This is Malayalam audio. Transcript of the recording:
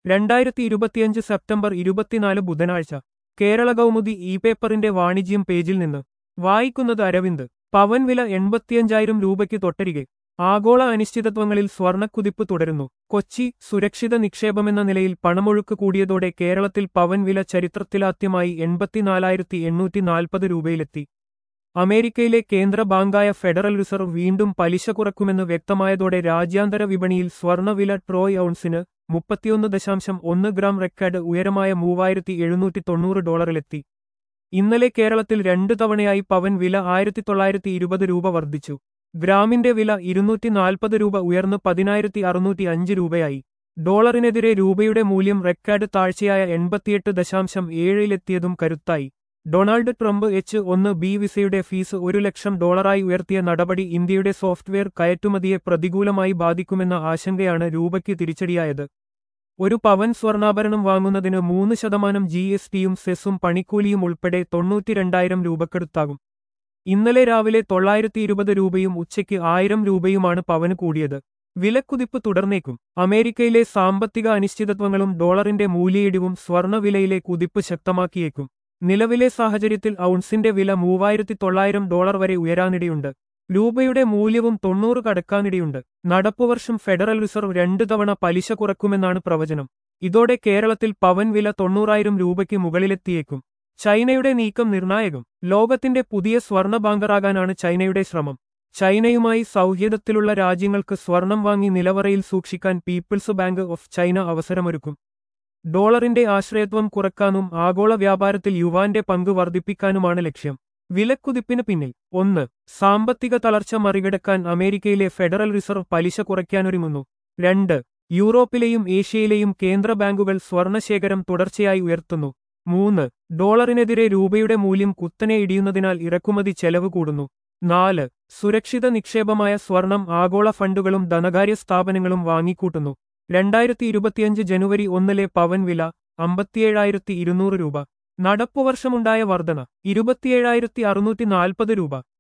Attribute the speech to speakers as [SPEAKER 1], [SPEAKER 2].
[SPEAKER 1] രണ്ടായിരത്തി ഇരുപത്തിയഞ്ച് സെപ്റ്റംബർ ഇരുപത്തിനാല് ബുധനാഴ്ച കേരള കൗമുദി ഇ പേപ്പറിന്റെ വാണിജ്യം പേജിൽ നിന്ന് വായിക്കുന്നത് അരവിന്ദ് പവൻ വില എൺപത്തിയഞ്ചായിരം രൂപയ്ക്ക് തൊട്ടരികെ ആഗോള അനിശ്ചിതത്വങ്ങളിൽ സ്വർണക്കുതിപ്പ് തുടരുന്നു കൊച്ചി സുരക്ഷിത നിക്ഷേപമെന്ന നിലയിൽ പണമൊഴുക്ക് കൂടിയതോടെ കേരളത്തിൽ പവൻ വില ചരിത്രത്തിലാദ്യമായി എൺപത്തിനാലായിരത്തി എണ്ണൂറ്റി നാൽപ്പത് രൂപയിലെത്തി അമേരിക്കയിലെ കേന്ദ്ര ബാങ്കായ ഫെഡറൽ റിസർവ് വീണ്ടും പലിശ കുറക്കുമെന്ന് വ്യക്തമായതോടെ രാജ്യാന്തര വിപണിയിൽ സ്വർണവില ട്രോയ് ഔൺസിന് മുപ്പത്തിയൊന്ന് ദശാംശം ഒന്ന് ഗ്രാം റെക്കോർഡ് ഉയരമായ മൂവായിരത്തി എഴുന്നൂറ്റി തൊണ്ണൂറ് ഡോളറിലെത്തി ഇന്നലെ കേരളത്തിൽ രണ്ടു തവണയായി പവൻ വില ആയിരത്തി തൊള്ളായിരത്തി ഇരുപത് രൂപ വർദ്ധിച്ചു ഗ്രാമിന്റെ വില ഇരുന്നൂറ്റി നാൽപ്പത് രൂപ ഉയർന്ന് പതിനായിരത്തി അറുന്നൂറ്റി അഞ്ച് രൂപയായി ഡോളറിനെതിരെ രൂപയുടെ മൂല്യം റെക്കോർഡ് താഴ്ചയായ എൺപത്തിയെട്ട് ദശാംശം ഏഴിലെത്തിയതും കരുത്തായി ഡൊണാൾഡ് ട്രംപ് എച്ച് ഒന്ന് ബി വിസയുടെ ഫീസ് ഒരു ലക്ഷം ഡോളറായി ഉയർത്തിയ നടപടി ഇന്ത്യയുടെ സോഫ്റ്റ്വെയർ കയറ്റുമതിയെ പ്രതികൂലമായി ബാധിക്കുമെന്ന ആശങ്കയാണ് രൂപയ്ക്ക് തിരിച്ചടിയായത് ഒരു പവൻ സ്വർണ്ണാഭരണം വാങ്ങുന്നതിന് മൂന്ന് ശതമാനം ജി എസ് ടിയും സെസ്സും പണിക്കൂലിയും ഉൾപ്പെടെ തൊണ്ണൂറ്റിരണ്ടായിരം രൂപക്കെടുത്താകും ഇന്നലെ രാവിലെ തൊള്ളായിരത്തി ഇരുപത് രൂപയും ഉച്ചയ്ക്ക് ആയിരം രൂപയുമാണ് പവന് കൂടിയത് വിലക്കുതിപ്പ് തുടർന്നേക്കും അമേരിക്കയിലെ സാമ്പത്തിക അനിശ്ചിതത്വങ്ങളും ഡോളറിന്റെ മൂല്യയിടിവും സ്വർണ്ണവിലയിലെ കുതിപ്പ് ശക്തമാക്കിയേക്കും നിലവിലെ സാഹചര്യത്തിൽ ഔൺസിന്റെ വില മൂവായിരത്തി തൊള്ളായിരം ഡോളർ വരെ ഉയരാനിടയുണ്ട് രൂപയുടെ മൂല്യവും തൊണ്ണൂറ് കടക്കാനിടയുണ്ട് നടപ്പുവർഷം ഫെഡറൽ റിസർവ് രണ്ടു തവണ പലിശ കുറക്കുമെന്നാണ് പ്രവചനം ഇതോടെ കേരളത്തിൽ പവൻ വില തൊണ്ണൂറായിരം രൂപയ്ക്ക് മുകളിലെത്തിയേക്കും ചൈനയുടെ നീക്കം നിർണായകം ലോകത്തിന്റെ പുതിയ സ്വർണ്ണ ബാങ്കറാകാനാണ് ചൈനയുടെ ശ്രമം ചൈനയുമായി സൗഹൃദത്തിലുള്ള രാജ്യങ്ങൾക്ക് സ്വർണം വാങ്ങി നിലവറയിൽ സൂക്ഷിക്കാൻ പീപ്പിൾസ് ബാങ്ക് ഓഫ് ചൈന അവസരമൊരുക്കും ഡോളറിന്റെ ആശ്രയത്വം കുറക്കാനും ആഗോള വ്യാപാരത്തിൽ യുവാന്റെ പങ്ക് വർദ്ധിപ്പിക്കാനുമാണ് ലക്ഷ്യം വിലക്കുതിപ്പിന് പിന്നിൽ ഒന്ന് സാമ്പത്തിക തളർച്ച മറികടക്കാൻ അമേരിക്കയിലെ ഫെഡറൽ റിസർവ് പലിശ കുറയ്ക്കാനൊരുങ്ങുന്നു രണ്ട് യൂറോപ്പിലെയും ഏഷ്യയിലെയും കേന്ദ്ര ബാങ്കുകൾ സ്വർണശേഖരം തുടർച്ചയായി ഉയർത്തുന്നു മൂന്ന് ഡോളറിനെതിരെ രൂപയുടെ മൂല്യം കുത്തനെ ഇടിയുന്നതിനാൽ ഇറക്കുമതി ചെലവ് കൂടുന്നു നാല് സുരക്ഷിത നിക്ഷേപമായ സ്വർണം ആഗോള ഫണ്ടുകളും ധനകാര്യ സ്ഥാപനങ്ങളും വാങ്ങിക്കൂട്ടുന്നു രണ്ടായിരത്തി ഇരുപത്തിയഞ്ച് ജനുവരി ഒന്നിലെ പവൻ വില അമ്പത്തിയേഴായിരത്തി ഇരുന്നൂറ് രൂപ നടപ്പുവർഷമുണ്ടായ വർധന ഇരുപത്തിയേഴായിരത്തി അറുന്നൂറ്റി നാൽപ്പത് രൂപ